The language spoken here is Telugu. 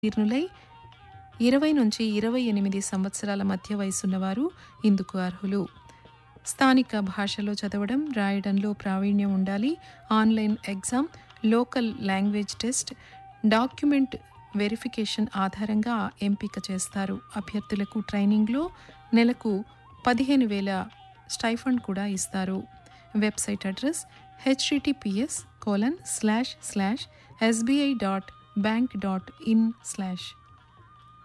ఉత్తీర్ణులై ఇరవై నుంచి ఇరవై ఎనిమిది సంవత్సరాల మధ్య వయసున్నవారు ఇందుకు అర్హులు స్థానిక భాషలో చదవడం రాయడంలో ప్రావీణ్యం ఉండాలి online exam local language test document verification ఆధారంగా ఎంపిక చేస్తారు అభ్యర్థులకు ట్రైనింగ్లో నెలకు పదిహేను వేల స్టైఫండ్ కూడా ఇస్తారు website address HTTPS colon slash slash SBI dot bank dot in slash